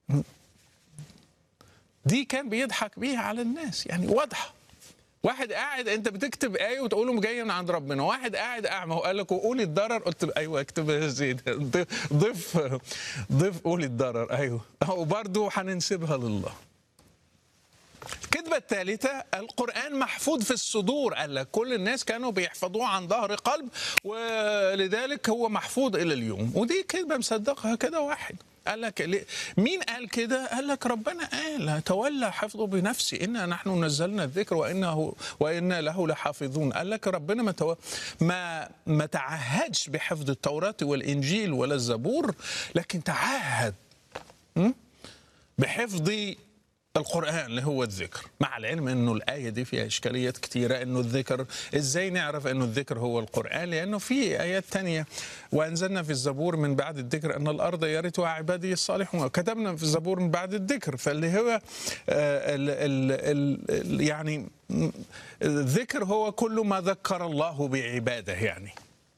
دي كان بيضحك بيها على الناس يعني واضحه واحد قاعد انت بتكتب ايه وتقول له جايه من عند ربنا واحد قاعد اعمى وقال لك وقولي الضرر قلت له ايوه اكتب يا زيد ضيف ضيف قولي الضرر ايوه وبرضه هننسبها لله الكذبة الثالثة القرآن محفوظ في الصدور قال لك كل الناس كانوا بيحفظوه عن ظهر قلب ولذلك هو محفوظ إلى اليوم ودي كذبة مصدقها كده واحد قال لك ليه؟ مين قال كده؟ قال لك ربنا قال تولى حفظه بنفسه إنا نحن نزلنا الذكر وإنه وإنا له لحافظون قال لك ربنا ما تو... ما ما تعهدش بحفظ التوراة والإنجيل ولا الزبور لكن تعهد م? بحفظ القرآن اللي هو الذكر مع العلم انه الآية دي فيها إشكاليات كثيرة انه الذكر ازاي نعرف انه الذكر هو القرآن لأنه في آيات تانية وأنزلنا في الزبور من بعد الذكر أن الأرض يرثها عبادي الصالحون وكتبنا في الزبور من بعد الذكر فاللي هو ال ال ال يعني الذكر هو كل ما ذكر الله بعباده يعني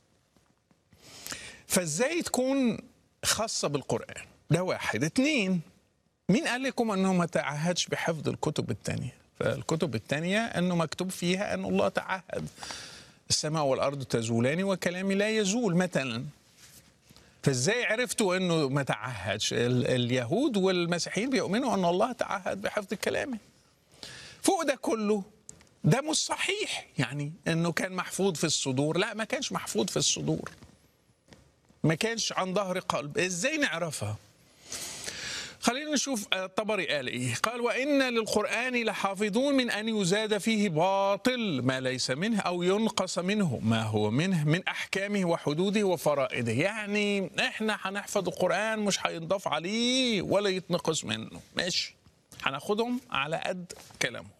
فازاي تكون خاصة بالقرآن ده واحد اثنين مين قال لكم انه ما تعهدش بحفظ الكتب الثانيه فالكتب الثانيه انه مكتوب فيها ان الله تعهد السماء والارض تزولان وكلامي لا يزول مثلا فازاي عرفتوا انه ما تعهدش اليهود والمسيحيين بيؤمنوا ان الله تعهد بحفظ كلامه فوق ده كله ده مش صحيح يعني انه كان محفوظ في الصدور لا ما كانش محفوظ في الصدور ما كانش عن ظهر قلب ازاي نعرفها خلينا نشوف الطبري قال ايه قال وان للقران لحافظون من ان يزاد فيه باطل ما ليس منه او ينقص منه ما هو منه من احكامه وحدوده وفرائده يعني احنا هنحفظ القران مش هينضاف عليه ولا يتنقص منه ماشي هناخدهم على قد كلامه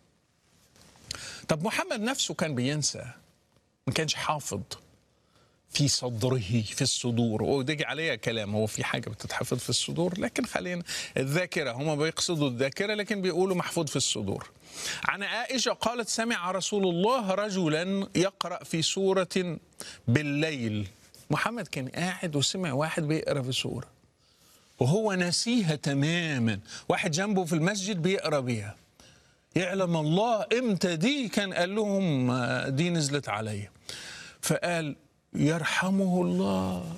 طب محمد نفسه كان بينسى ما كانش حافظ في صدره في الصدور ودي عليها كلام هو في حاجة بتتحفظ في الصدور لكن خلينا الذاكرة هم بيقصدوا الذاكرة لكن بيقولوا محفوظ في الصدور عن عائشة قالت سمع رسول الله رجلا يقرأ في سورة بالليل محمد كان قاعد وسمع واحد بيقرأ في سورة وهو نسيها تماما واحد جنبه في المسجد بيقرأ بيها يعلم الله امتى دي كان قال لهم دي نزلت عليا فقال يرحمه الله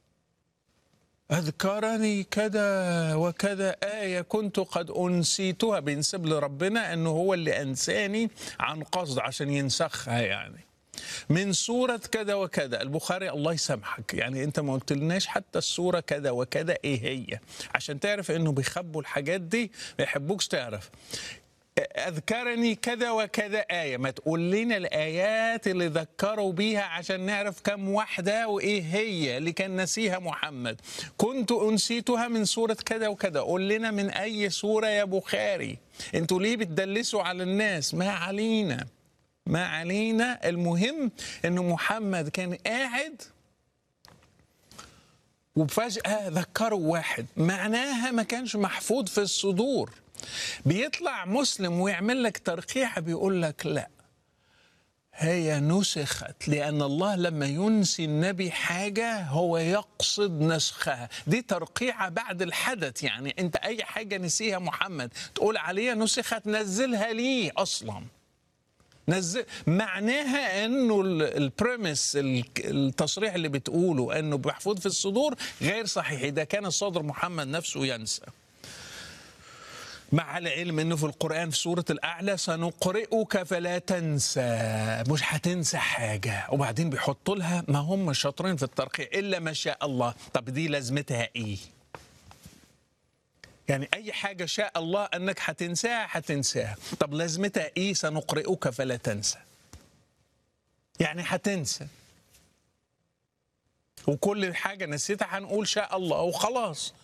أذكرني كذا وكذا آية كنت قد أنسيتها بينسب لربنا أنه هو اللي أنساني عن قصد عشان ينسخها يعني من سورة كذا وكذا البخاري الله يسامحك يعني أنت ما قلتلناش حتى السورة كذا وكذا إيه هي عشان تعرف أنه بيخبوا الحاجات دي ما يحبوكش تعرف أذكرني كذا وكذا آية ما تقول لنا الآيات اللي ذكروا بيها عشان نعرف كم واحدة وإيه هي اللي كان نسيها محمد كنت أنسيتها من سورة كذا وكذا قول لنا من أي سورة يا بخاري أنتوا ليه بتدلسوا على الناس ما علينا ما علينا المهم أنه محمد كان قاعد وفجأة ذكروا واحد معناها ما كانش محفوظ في الصدور بيطلع مسلم ويعمل لك ترقيعة بيقول لك لا هي نسخت لأن الله لما ينسي النبي حاجة هو يقصد نسخها دي ترقيعة بعد الحدث يعني أنت أي حاجة نسيها محمد تقول عليها نسخت نزلها ليه أصلا نزل معناها انه البريمس التصريح اللي بتقوله انه محفوظ في الصدور غير صحيح اذا كان الصدر محمد نفسه ينسى مع العلم انه في القران في سوره الاعلى سنقرئك فلا تنسى مش هتنسى حاجه وبعدين بيحطوا لها ما هم شاطرين في الترقيع الا ما شاء الله طب دي لازمتها ايه يعني اي حاجه شاء الله انك هتنساها هتنساها طب لازمتها ايه سنقرئك فلا تنسى يعني هتنسى وكل حاجه نسيتها هنقول شاء الله وخلاص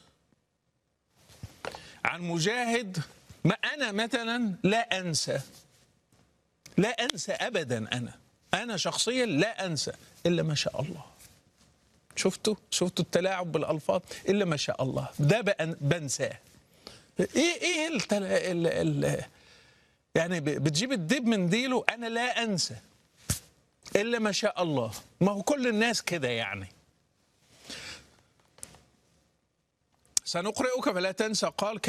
عن مجاهد ما أنا مثلا لا أنسى لا أنسى أبدا أنا أنا شخصيا لا أنسى إلا ما شاء الله شفتوا شفتوا التلاعب بالألفاظ إلا ما شاء الله ده بنساه إيه إيه التل... ال... ال... يعني بتجيب الدب من ديله أنا لا أنسى إلا ما شاء الله ما هو كل الناس كده يعني سنقرئك فلا تنسى قال